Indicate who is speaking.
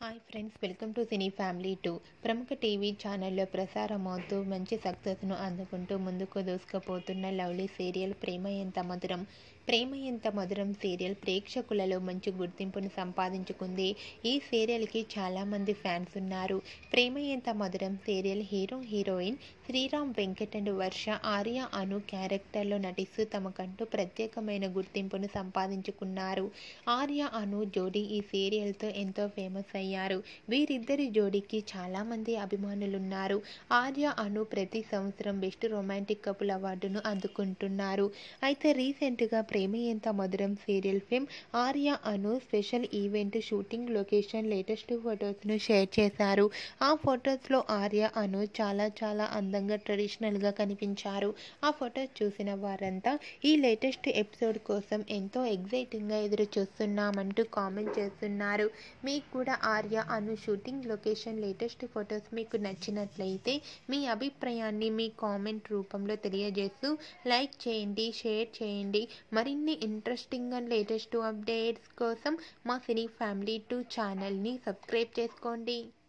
Speaker 1: hi friends welcome to cine family two ప్రముఖ TV ఛానల్లో ప్రసారమవుతూ మంచి సక్సెస్ను అందుకుంటూ ముందుకు దూసుకుపోతున్న లవ్లీ సీరియల్ ప్రేమ ఎంత మధురం ప్రేమ ఎంత మధురం సీరియల్ ప్రేక్షకులలో మంచి గుర్తింపును సంపాదించుకుంది ఈ సీరియల్కి చాలామంది ఫ్యాన్స్ ఉన్నారు Prema Entha Madhuram serial hero heroine Sriram Venkat and Varsha Arya Anu క్యారెక్టర్లో నటిస్తూ తమకంటూ ప్రత్యేకమైన గుర్తింపును సంపాదించుకున్నారు ఆర్య అను జోడీ ఈ సీరియల్తో ఎంతో ఫేమస్ అయ్యారు వీరిద్దరి జోడీకి చాలామంది అభిమానులున్నారు ఆర్య అను ప్రతి సంవత్సరం బెస్ట్ రొమాంటిక్ కపుల్ అవార్డును అందుకుంటున్నారు అయితే రీసెంట్గా Prema Entha Madhuram serial film Arya Anu special event shooting location latest ఫొటోస్ను షేర్ చేశారు ఆ ఫొటోస్లో ఆర్య అను చాలా చాలా అందంగా ట్రెడిషనల్గా కనిపించారు ఆ ఫొటోస్ చూసిన వారంతా ఈ లేటెస్ట్ ఎపిసోడ్ కోసం ఎంతో ఎగ్జైటింగ్గా ఎదురు చూస్తున్నామంటూ కామెంట్ చేస్తున్నారు మీకు కూడా Arya Anu shooting location latest photos మీకు నచ్చినట్లయితే మీ అభిప్రాయాన్ని మీ కామెంట్ రూపంలో తెలియజేస్తూ లైక్ చేయండి షేర్ చేయండి మరిన్ని ఇంట్రెస్టింగ్ అండ్ లేటెస్ట్ అప్డేట్స్ కోసం మా సినీ ఫ్యామిలీ టూ ఛానల్ని సబ్స్క్రైబ్ చేసుకోండి